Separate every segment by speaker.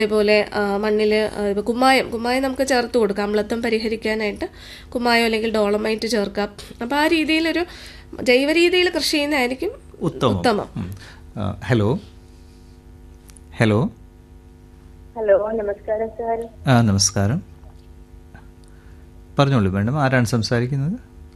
Speaker 1: അതേപോലെ മണ്ണിൽ കുമ്മായം കുമ്മായം നമുക്ക് ചേർത്ത് കൊടുക്കാം അമ്ലത്വം പരിഹരിക്കാനായിട്ട് കുമ്മായം അല്ലെങ്കിൽ ഡോളമൈറ്റ് ചേർക്കാം അപ്പോൾ ആ രീതിയിലൊരു ജൈവ രീതിയിൽ കൃഷി ചെയ്യുന്നതായിരിക്കും
Speaker 2: ഉത്തമം
Speaker 1: ഉത്തമം
Speaker 2: ഉം. ആ, ഹലോ ഹലോ
Speaker 3: ഹലോ നമസ്കാരം സാർ
Speaker 2: ആ നമസ്കാരം പറഞ്ഞോളൂ മാഡം ആരാണ് സംസാരിക്കുന്നത്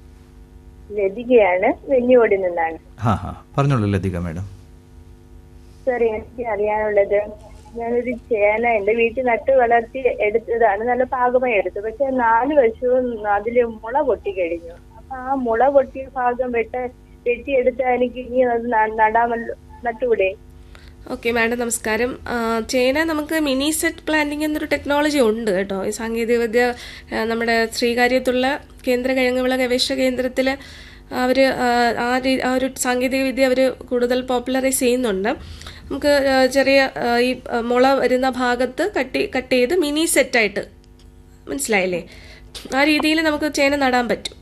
Speaker 3: ലതികയാണ് വെഞ്ഞുകോടി നിന്നാണ്
Speaker 2: ആ ഹാ പറഞ്ഞോളൂ ലതിക മാഡം
Speaker 3: സാർ എനിക്ക് അറിയാനുള്ളത് ഞാനൊരു ചേന എന്റെ വീട്ടിൽ നട്ട് വളർത്തി എടുത്തതാണ് നല്ല പാകമായി എടുത്തത് പക്ഷെ നാല് വർഷവും അതില് മുള പൊട്ടി കഴിഞ്ഞു അപ്പൊ ആ മുള പൊട്ടിയ ഭാഗം വെട്ട വെട്ടിയെടുത്താൽ എനിക്ക് ഇനി അത് ന- നടാമല്ലോ നട്ടുകൂടെ
Speaker 1: ഓക്കെ മാഡം നമസ്കാരം ആ, ചേന നമുക്ക് മിനി സെറ്റ് പ്ലാന്റിംഗ് എന്നൊരു ടെക്നോളജി ഉണ്ട് കേട്ടോ ഈ സാങ്കേതികവിദ്യ ആ, നമ്മുടെ ശ്രീകാര്യത്തുള്ള കേന്ദ്ര കിഴങ്ങുവിള ഗവേഷണ കേന്ദ്രത്തിൽ അവർ ആ രീ- ആ ഒരു സാങ്കേതികവിദ്യ അവർ കൂടുതൽ പോപ്പുലറൈസ് ചെയ്യുന്നുണ്ട് നമുക്ക് ആ, ചെറിയ ആ, ഈ ആ, മുള വരുന്ന ഭാഗത്ത് കട്ട് കട്ട് ചെയ്ത് മിനി സെറ്റായിട്ട് മനസ്സിലായില്ലേ ആ രീതിയിൽ നമുക്ക് ചേന നടാൻ പറ്റും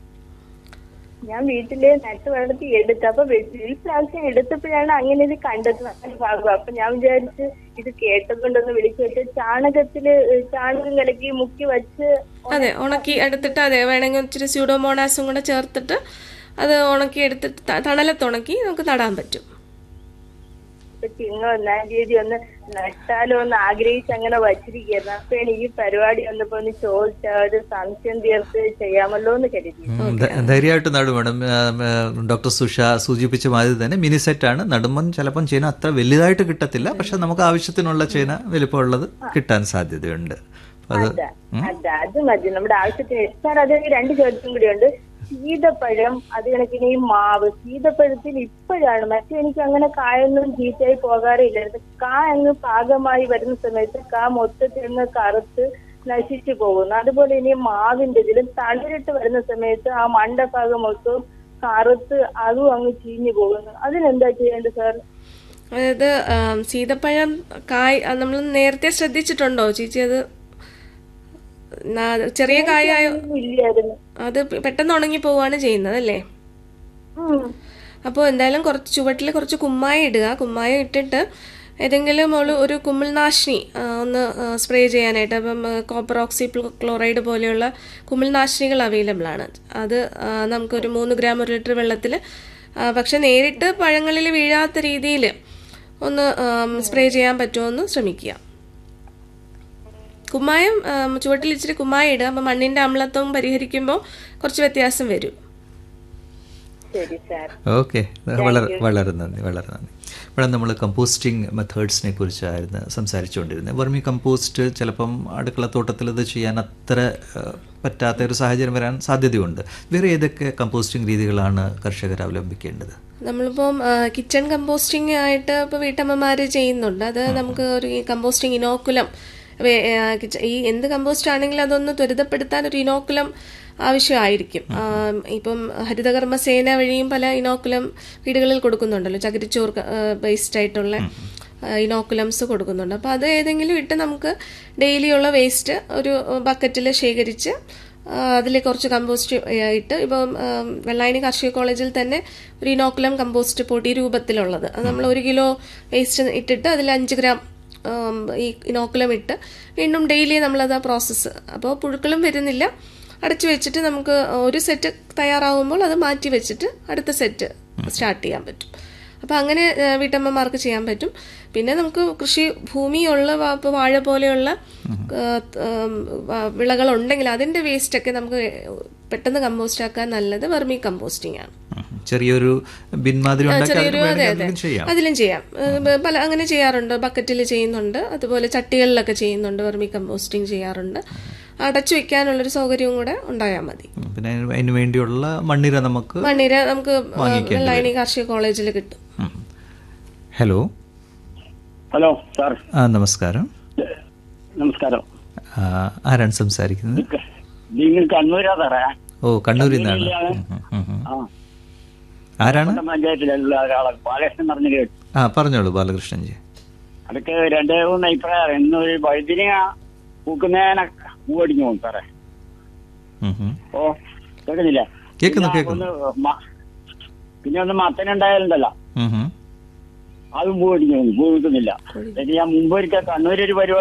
Speaker 3: ഞാൻ വീട്ടില് നട്ട് വളർത്തി എടുത്തു അപ്പൊ വെ- ഈ പ്രാവശ്യം എടുത്തപ്പോഴാണ് അങ്ങനെ ഇത് കണ്ടത് നാല് ഭാഗം അപ്പൊ ഞാൻ വിചാരിച്ച് ഇത് കേട്ടതുകൊണ്ടൊന്ന് വിളിച്ചു വെച്ച് ചാണകത്തില് ചാണകം കലക്കി മുക്കി വച്ച്
Speaker 1: അതെ ഉണക്കി എടുത്തിട്ട് അതെ വേണമെങ്കിൽ ഇച്ചിരി സ്യൂഡോമോണാസും കൂടെ ചേർത്തിട്ട് അത് ഉണക്കി എടുത്തിട്ട് ത- തണലത്ത് ഉണക്കി നമുക്ക് നടാൻ പറ്റും
Speaker 3: ഇപ്പൊ ചിങ്ങ ഒന്നാം തീയതി ഒന്ന് നട്ടാലോ എന്ന് ആഗ്രഹിച്ച് അങ്ങനെ വച്ചിരിക്കുന്നു അപ്പൊ എനിക്ക് ഈ പരിപാടി വന്നപ്പോ ഒന്ന് ചോദിച്ച ഒരു സംശയം തീർത്ത് ചെയ്യാമല്ലോ എന്ന് കരുതി
Speaker 2: ഉം, ധ- ധൈര്യമായിട്ട് നടും മാഡം ആ, ആ, ഡോക്ടർ സുഷ സൂചിപ്പിച്ച മാതിരി തന്നെ മിനി സെറ്റാണ് നടുമ്പം ചിലപ്പം ചേന അത്ര വലുതായിട്ട് കിട്ടത്തില്ല പക്ഷെ നമുക്ക് ആവശ്യത്തിനുള്ള ചേന വലിപ്പമുള്ളത് കിട്ടാൻ സാധ്യതയുണ്ട് അത്
Speaker 3: അതാ അതാ അത് മതി നമ്മുടെ ആവശ്യത്തിന് സാർ അത് രണ്ട് ചോദ്യം കൂടിയുണ്ട് സീതപ്പഴം അത് കണക്കിന് ഈ മാവ് സീതപ്പഴത്തിൽ ഇപ്പോഴാണ് മറ്റേ എനിക്ക് അങ്ങനെ കായൊന്നും ചീത്തയായി പോകാറില്ലായിരുന്നു കാ അങ്ങ് പാകമായി വരുന്ന സമയത്ത് കാ മൊത്തത്തിൽ അങ്ങ് കറുത്ത് നശിച്ചു പോകുന്നു അതുപോലെ ഇനി മാവിന്റെ ഇതിലും തളിരിട്ട് വരുന്ന സമയത്ത് ആ മണ്ടഭാഗം മൊത്തം കറുത്ത് അതും അങ്ങ് ചീഞ്ഞു പോകുന്നു അതിനെന്താ ചെയ്യേണ്ടത് സാർ
Speaker 1: അതായത് ആം, സീതപ്പഴം കായ് നമ്മൾ നേരത്തെ ശ്രദ്ധിച്ചിട്ടുണ്ടോ ചേച്ചി അത് നാ- ചെറിയ കായായ
Speaker 3: ഇല്ലായിരുന്നു
Speaker 1: അത് പെ- പെട്ടെന്ന് ഉണങ്ങി പോവുകയാണ് ചെയ്യുന്നത് അല്ലേ
Speaker 3: ഉം.
Speaker 1: അപ്പോൾ എന്തായാലും കുറച്ച് ചുവട്ടിൽ കുറച്ച് കുമ്മായം ഇടുക കുമ്മായം ഇട്ടിട്ട് ഏതെങ്കിലും ഒരു ഒരു കുമിൾനാശിനി ആ, ഒന്ന് സ്പ്രേ ചെയ്യാനായിട്ട് അപ്പം കോപ്പർ ഓക്സി ക്ലോറൈഡ് പോലെയുള്ള കുമിൾനാശിനികൾ അവൈലബിൾ ആണ് അത് ആ, നമുക്കൊരു മൂന്ന് ഗ്രാം ഒരു ലിറ്റർ വെള്ളത്തിൽ പക്ഷെ നേരിട്ട് പഴങ്ങളിൽ വീഴാത്ത രീതിയിൽ ഒന്ന് സ്പ്രേ ചെയ്യാൻ പറ്റുമോ എന്ന് ശ്രമിക്കുക കുമ്മായം ആ, ചുവട്ടിൽ ഇച്ചിരി കുമ്മായം ഇടുക അപ്പം മണ്ണിൻ്റെ അമ്ലത്വം പരിഹരിക്കുമ്പോൾ കുറച്ച് വ്യത്യാസം വരും
Speaker 3: ശരി സാർ
Speaker 2: ഓക്കെ വളരെ വളരെ നന്ദി വളരെ നന്ദി ഇവിടെ നമ്മൾ കമ്പോസ്റ്റിംഗ് മെത്തേഡ്സിനെ കുറിച്ചായിരുന്നു സംസാരിച്ചുകൊണ്ടിരുന്നത് വെർമി കമ്പോസ്റ്റ് ചിലപ്പം അടുക്കളത്തോട്ടത്തിൽ ഇത് ചെയ്യാൻ അത്ര ഏഹ്, പറ്റാത്ത ഒരു സാഹചര്യം വരാൻ സാധ്യതയുണ്ട് വേറെ ഏതൊക്കെ കമ്പോസ്റ്റിംഗ് രീതികളാണ് കർഷകർ അവലംബിക്കേണ്ടത്
Speaker 1: നമ്മളിപ്പം കിച്ചൺ കമ്പോസ്റ്റിംഗ് ആയിട്ട് ഇപ്പോൾ വീട്ടമ്മമാർ ചെയ്യുന്നുണ്ട് അത് നമുക്ക് ഒരു ഈ കമ്പോസ്റ്റിംഗ് ഇനോക്കുലം വേ- ആ, കിച്ച- ഈ എന്ത് കമ്പോസ്റ്റ് ആണെങ്കിലും അതൊന്ന് ത്വരിതപ്പെടുത്താൻ ഒരു ഇനോക്കുലം ആവശ്യമായിരിക്കും ആ, ഇപ്പം ഹരിതകർമ്മ സേന വഴിയും പല ഇനോക്കുലം വീടുകളിൽ കൊടുക്കുന്നുണ്ടല്ലോ ചകിരിച്ചോർ ബേസ്ഡ് ആയിട്ടുള്ള ഇനോക്കുലംസ് കൊടുക്കുന്നുണ്ട് അപ്പോൾ അത് ഏതെങ്കിലും ഇട്ട് നമുക്ക് ഡെയിലിയുള്ള വേസ്റ്റ് ഒരു ബക്കറ്റിൽ ശേഖരിച്ച് അതിൽ കുറച്ച് കമ്പോസ്റ്റ് ഇട്ട് ഇപ്പം ആ, വെള്ളായണി കാർഷിക കോളേജിൽ തന്നെ ഒരു ഇനോക്കുലം കമ്പോസ്റ്റ് പൊടി രൂപത്തിലുള്ളത് അത് നമ്മൾ ഒരു കിലോ വേസ്റ്റ് ഇട്ടിട്ട് അതിൽ അഞ്ച് ഗ്രാം ആം, ഈ ഇനോക്കുലം ഇട്ട് വീണ്ടും ഡെയിലി നമ്മളത് ആ പ്രോസസ്സ് അപ്പോൾ പുഴുക്കളും വരുന്നില്ല അടച്ചു വെച്ചിട്ട് നമുക്ക് ഒരു സെറ്റ് തയ്യാറാവുമ്പോൾ അത് മാറ്റി വെച്ചിട്ട് അടുത്ത സെറ്റ് സ്റ്റാർട്ട് ചെയ്യാൻ പറ്റും അപ്പോൾ അങ്ങനെ ആ, വീട്ടമ്മമാർക്ക് ചെയ്യാൻ പറ്റും പിന്നെ നമുക്ക് കൃഷി ഭൂമിയുള്ള വാ- ഇപ്പൊ വാഴ പോലെയുള്ള ആ, ഉം, വ- വിളകളുണ്ടെങ്കിൽ അതിന്റെ വേസ്റ്റ് ഒക്കെ നമുക്ക് പെട്ടെന്ന് കമ്പോസ്റ്റ് ആക്കാൻ നല്ലത് വെർമി കമ്പോസ്റ്റിംഗ് ആണ്
Speaker 2: ഉം. ചെറിയൊരു ബിൻ മാതിരി ഉണ്ടാക്കി അതിന്
Speaker 1: ചെറിയൊരു അതെ
Speaker 2: വേണമെങ്കിൽ
Speaker 1: അതെ
Speaker 2: അതിലും ചെയ്യാം
Speaker 1: അതിലും ചെയ്യാം ഏഹ് പല അങ്ങനെ ചെയ്യാറുണ്ട് ബക്കറ്റിൽ ചെയ്യുന്നുണ്ട് അതുപോലെ ചട്ടികളിലൊക്കെ ചെയ്യുന്നുണ്ട് വെർമി കമ്പോസ്റ്റിംഗ് ചെയ്യാറുണ്ട് അടച്ചു വെക്കാനുള്ളൊരു സൗകര്യവും കൂടെ ഉണ്ടായാൽ മതി
Speaker 2: ഉം. പിന്നെ അതിന് അതിന് വേണ്ടിയുള്ള മണ്ണിര നമുക്ക്
Speaker 1: മണ്ണിര നമുക്ക്
Speaker 2: വാങ്ങിക്കേണ്ടി
Speaker 1: വെള്ളായണി കാർഷിക കോളേജിൽ കിട്ടും
Speaker 2: ഉം. ഹലോ
Speaker 4: ഹലോ സാർ
Speaker 2: ആ നമസ്കാരം
Speaker 4: നമസ്കാരം
Speaker 2: ആ, ആരാണ് സംസാരിക്കുന്നത്
Speaker 4: നിങ്ങൾ കണ്ണൂരാ സാറേ
Speaker 2: ഓ കണ്ണൂരിൽ നിന്നാണ്
Speaker 4: കണ്ണൂരിലാണ്.
Speaker 2: ഉം, ഉം, ഉം.
Speaker 4: ആ
Speaker 2: ആരാണ്
Speaker 4: നമ്മുടെ പഞ്ചായത്തിലുള്ള ഒരാളെ ബാലകൃഷ്ണൻ പറഞ്ഞു കേട്ടു
Speaker 2: ആ പറഞ്ഞോളൂ ബാലകൃഷ്ണൻജി
Speaker 4: അതൊക്കെ രണ്ട് മൂന്ന് അഭിപ്രായം ഇന്നൊരു വഴുതിന പൂക്കുന്നതിനെ പൂവടിഞ്ഞു പോകും സാറേ
Speaker 2: ഉം, ഉം.
Speaker 4: ഓ കേൾക്കുന്നില്ല
Speaker 2: കേൾക്കുന്നു,
Speaker 4: പിന്നെ
Speaker 2: കേൾക്കുന്നു.
Speaker 4: ഒന്ന് മ- പിന്നെ ഒന്ന് മത്തനുണ്ടായാലുണ്ടല്ലോ
Speaker 2: ഉം, ഉം.
Speaker 4: അതും പൂവടിഞ്ഞു പോകുന്നു പൂ കിട്ടുന്നില്ല ഞാൻ മുമ്പ് ഒരിക്കൽ കണ്ണൂരൊരു പരിപാടി